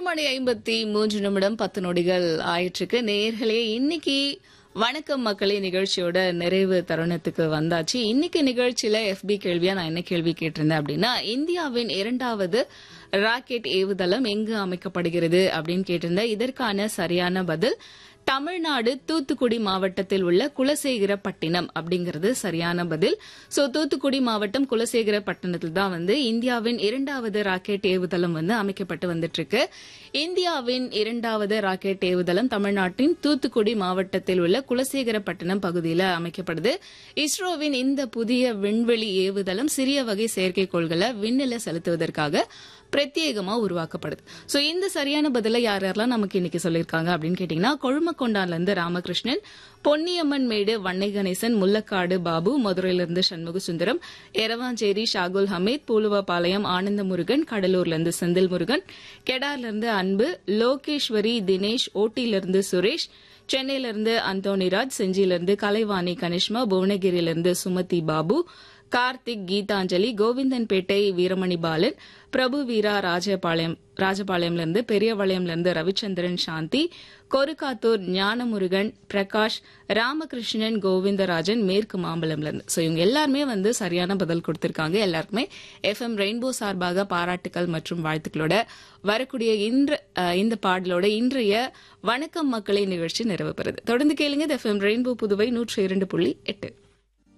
மணி ஐம்பத்தி மூன்று நிமிடம் பத்து நொடிகள் ஆயிற்றுக்கு நேர்களே இன்னைக்கு வணக்கம் மக்களே நிகழ்ச்சியோட நிறைவு தருணத்துக்கு வந்தாச்சு இன்னைக்கு நிகழ்ச்சியில எஃபி கேள்வியா நான் என்ன கேள்வி கேட்டிருந்தேன் அப்படின்னா இந்தியாவின் இரண்டாவது ராக்கெட் ஏவுதளம் எங்கு அமைக்கப்படுகிறது அப்படின்னு கேட்டிருந்தேன் இதற்கான சரியான பதில் தமிழ்நாடு தூத்துக்குடி மாவட்டத்தில் உள்ள குலசேகரப்பட்டினம் அப்படிங்கிறது சரியான பதில் சோ தூத்துக்குடி மாவட்டம் குலசேகரப்பட்டினத்தில் தான் வந்து இந்தியாவின் இரண்டாவது ராக்கெட் ஏவுதளம் வந்து அமைக்கப்பட்டு வந்துட்டு இருக்கு இந்தியாவின் இரண்டாவது ராக்கெட் ஏவுதளம் தமிழ்நாட்டின் தூத்துக்குடி மாவட்டத்தில் உள்ள குலசேகரப்பட்டினம் பகுதியில் அமைக்கப்படுது இஸ்ரோவின் இந்த புதிய விண்வெளி ஏவுதளம் சிறிய வகை செயற்கைக்கோள்களை விண்ணில செலுத்துவதற்காக பிரத்யேகமா உருவாக்கப்படுது சோ இந்த சரியான பதில யார் யாரெல்லாம் நமக்கு இன்னைக்கு சொல்லியிருக்காங்க அப்படின்னு கேட்டீங்கன்னா கொழுமக்கொண்டான்ல இருந்து ராமகிருஷ்ணன் பொன்னியம்மன் மேடு வன்னை கணேசன் முல்லக்காடு பாபு மதுரையில இருந்து சண்முக சுந்தரம் எரவாஞ்சேரி ஷாகுல் ஹமீத் பூலுவபாளையம் ஆனந்த முருகன் கடலூர்ல இருந்து செந்தில் முருகன் கெடார்ல இருந்து அன்பு லோகேஸ்வரி தினேஷ் ஓட்டில இருந்து சுரேஷ் சென்னையில இருந்து அந்தோனிராஜ் செஞ்சியிலிருந்து கலைவாணி கனிஷ்மா புவனகிரியிலிருந்து சுமதி பாபு கார்த்திக் கீதாஞ்சலி கோவிந்தன்பேட்டை வீரமணி பாலன் பிரபு வீரா ராஜபாளையம் ராஜபாளையம்ல இருந்து பெரியபாளையம்ல இருந்து ரவிச்சந்திரன் சாந்தி கொருக்காத்தூர் ஞானமுருகன் பிரகாஷ் ராமகிருஷ்ணன் கோவிந்தராஜன் மேற்கு மாம்பலம்ல இருந்து ஸோ இவங்க எல்லாருமே வந்து சரியான பதில் கொடுத்திருக்காங்க எல்லாருக்குமே எஃப்எம் ரெயின்போ சார்பாக பாராட்டுக்கள் மற்றும் வாழ்த்துக்களோட வரக்கூடிய இன்று அஹ், இந்த பாடலோட இன்றைய வணக்கம் மக்களை நிகழ்ச்சி நிறைவு பெறுது தொடர்ந்து கேளுங்க எஃப்எம் ரெயின்போ புதுவை நூற்றி இரண்டு புள்ளி எட்டு